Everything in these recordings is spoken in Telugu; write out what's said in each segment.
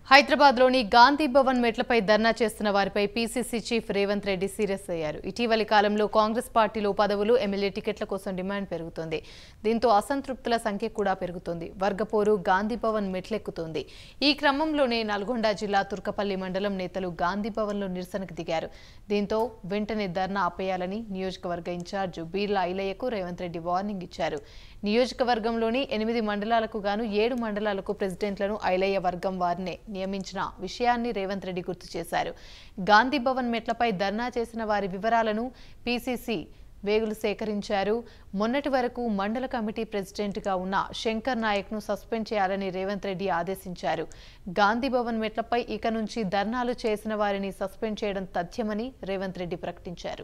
హైదరాబాద్లోని గాంధీ భవన్ మెట్లపై ధర్నా చేస్తున్న వారిపై PCC chief Revanth Reddy serious అయ్యారు ఇటీవలి కాలంలో కాంగ్రెస్ పార్టీలో పదవులు ఎమ్మెల్యే టికెట్ల కోసం డిమాండ్ పెరుగుతోంది దీంతో అసంతృప్తుల సంఖ్య కూడా పెరుగుతోంది వర్గపోరు గాంధీ భవన్ మెట్లెక్కుతోంది ఈ క్రమంలోనే నల్గొండ జిల్లా తుర్కపల్లి మండలం నేతలు గాంధీ భవన్లో నిరసనకు దిగారు దీంతో వెంటనే ధర్నా ఆపేయాలని నియోజకవర్గ ఇన్ఛార్జ్ బీర్లా ఐలయ్యకు రేవంత్ రెడ్డి వార్నింగ్ ఇచ్చారు నియోజకవర్గంలోని ఎనిమిది మండలాలకు గాను ఏడు మండలాలకు ప్రెసిడెంట్లను ఐలయ్య వర్గం వారినే నియమించిన విషయాన్ని రేవంత్ రెడ్డి గుర్తు చేశారు గాంధీ భవన్ మెట్లపై ధర్నా చేసిన వారి వివరాలను పీసీసీ వేగులు సేకరించారు మొన్నటి వరకు మండల కమిటీ ప్రెసిడెంట్గా ఉన్న శంకర్ నాయక్ను సస్పెండ్ చేయాలని రేవంత్ రెడ్డి ఆదేశించారు గాంధీ భవన్ మెట్లపై ఇక నుంచి ధర్నాలు చేసిన వారిని సస్పెండ్ చేయడం తథ్యమని రేవంత్ రెడ్డి ప్రకటించారు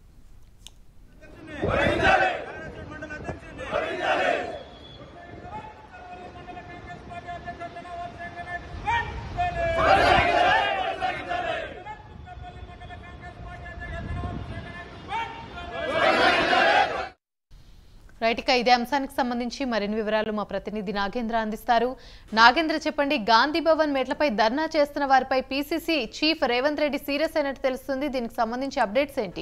రైట్ ఇక ఇదే అంశానికి సంబంధించి మరిన్ని వివరాలు మా ప్రతినిధి నాగేంద్ర అందిస్తారు నాగేంద్ర చెప్పండి గాంధీ భవన్ మెట్లపై ధర్నా చేస్తున్న వారిపై PCC chief Revanth Reddy serious అయినట్టు తెలుస్తుంది దీనికి సంబంధించి అప్డేట్స్ ఏంటి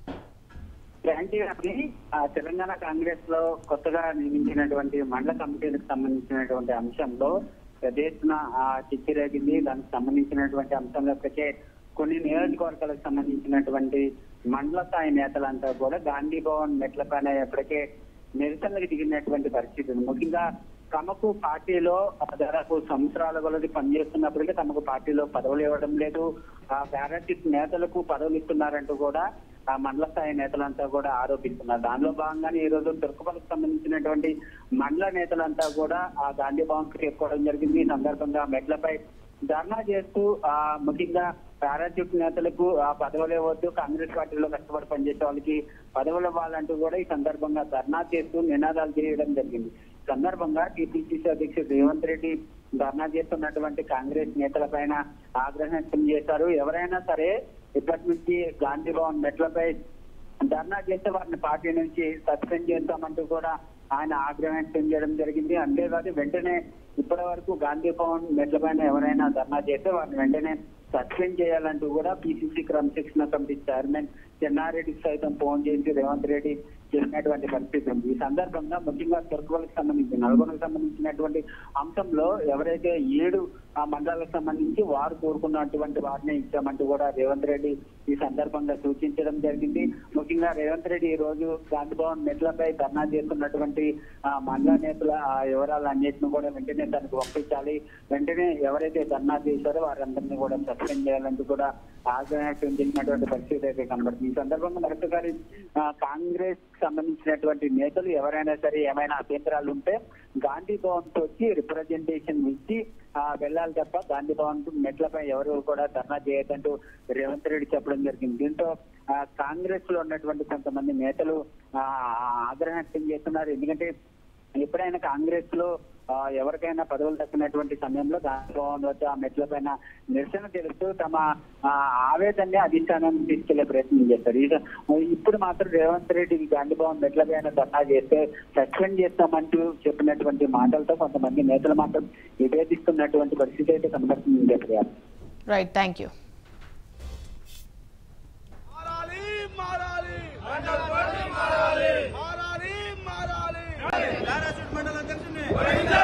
శాంతి గారిని ఆ, తెలంగాణ కాంగ్రెస్ లో కొత్తగా నియమించినటువంటి మండల కమిటీలకు సంబంధించినటువంటి అంశంలో పెద్ద ఎత్తున ఆ, చిచ్చు రేగింది దానికి సంబంధించినటువంటి అంశంలో ఇప్పటికే కొన్ని నియోజకవర్గాలకు సంబంధించినటువంటి మండల స్థాయి నేతలంతా కూడా గాంధీ భవన్ మెట్ల పైన ఇప్పటికే నిరసనకు దిగినటువంటి పరిస్థితి ఉంది ముఖ్యంగా తమకు పార్టీలో దాదాపు సంవత్సరాల కొలది పనిచేస్తున్నప్పటికీ తమకు పార్టీలో పదవులు ఇవ్వడం లేదు ఆ పారాటిక్ నేతలకు పదవులు ఇస్తున్నారంటూ కూడా ఆ మండల స్థాయి నేతలంతా కూడా ఆరోపిస్తున్నారు దానిలో భాగంగానే ఈ రోజు తుర్కపల్లికి సంబంధించినటువంటి మండల నేతలంతా కూడా ఆ గాంధీ భవన్ కు చేరుకోవడం జరిగింది ఈ సందర్భంగా మెట్లపై ధర్నా చేస్తూ ఆ ముఖ్యంగా పారాట్యూట్ నేతలకు ఆ పదవులు ఇవ్వద్దు కాంగ్రెస్ పార్టీలో కష్టపడి పనిచేసే వాళ్ళకి పదవులు ఇవ్వాలంటూ కూడా ఈ సందర్భంగా ధర్నా చేస్తూ నినాదాలు చేయడం జరిగింది ఈ సందర్భంగా టీపీసీసీ అధ్యక్షుడు రేవంత్ రెడ్డి ధర్నా చేస్తున్నటువంటి కాంగ్రెస్ నేతల పైన ఆగ్రహం వ్యక్తం చేశారు ఎవరైనా సరే ఇప్పటి నుంచి గాంధీ భవన్ మెట్లపై ధర్నా చేస్తే వారిని పార్టీ నుంచి సస్పెండ్ చేస్తామంటూ కూడా ఆయన ఆగ్రహం వ్యక్తం చేయడం జరిగింది అంతేకాదు వెంటనే ఇప్పటి వరకు గాంధీ భవన్ మెట్ల పైన ఎవరైనా ధర్నా చేస్తే వారిని వెంటనే సస్పెండ్ చేయాలంటూ కూడా పిసిసి క్రమశిక్షణ కమిటీ చైర్మన్ చెన్నారెడ్డికి సైతం ఫోన్ చేసి రేవంత్ రెడ్డి చేసినటువంటి పరిస్థితి ఉంది ఈ సందర్భంగా ముఖ్యంగా తుర్కలకు సంబంధించి నల్గొండకు సంబంధించినటువంటి అంశంలో ఎవరైతే ఏడు ఆ మండలాలకు సంబంధించి వారు కోరుకున్నటువంటి వారిని ఇచ్చామంటూ కూడా రేవంత్ రెడ్డి ఈ సందర్భంగా సూచించడం జరిగింది ముఖ్యంగా రేవంత్ రెడ్డి ఈ రోజు గాంధీ భవన్ మెట్లపై ధర్నా చేస్తున్నటువంటి ఆ మండల నేతల ఆ వివరాలు అన్నింటిని కూడా వెంటనే తనకు పంపించాలి వెంటనే ఎవరైతే ధర్నా చేశారో వారందరినీ కూడా సస్పెండ్ చేయాలంటూ కూడా ఆగ్రహం చెందినటువంటి పరిస్థితి అయితే కనబడుతుంది ఈ సందర్భంగా మరొకసారి ఆ, కాంగ్రెస్ సంబంధించినటువంటి నేతలు ఎవరైనా సరే ఏమైనా అభ్యంతరాలు ఉంటే గాంధీ భవన్ తో వచ్చి రిప్రజెంటేషన్ ఇచ్చి ఆ, వెళ్ళాలి తప్ప గాంధీ భవన్ మెట్లపై ఎవరు కూడా ధర్నా చేయొద్దంటూ రేవంత్ రెడ్డి చెప్పడం జరిగింది దీంతో ఆ, కాంగ్రెస్ లో ఉన్నటువంటి కొంతమంది నేతలు ఆ, ఆగ్రహం వ్యక్తం చేస్తున్నారు ఎందుకంటే ఎప్పుడైనా కాంగ్రెస్ లో ఆ, ఎవరికైనా పదవులు దక్కినటువంటి సమయంలో గాంధీ భవన్ వద్ద ఆ మెట్ల పైన నిరసన తెలుస్తూ తమ ఆ, ఆవేదనని అధిష్టానం తీసుకెళ్లే ప్రయత్నం చేస్తారు ఈ- ఇప్పుడు మాత్రం రేవంత్ రెడ్డి ఈ గాంధీ భవన్ మెట్ల పైన ధర్నా చేస్తే సస్పెండ్ చేస్తామంటూ చెప్పినటువంటి మాటలతో కొంతమంది నేతలు మాత్రం విభేదిస్తున్నటువంటి పరిస్థితి అయితే కనబడుతుంది చెప్పారు రైట్ థ్యాంక్ యూ మారాలి మారాలి మారాలి మారాలి మారాలి పారాషూట్ మండల అధ్యక్షుడిని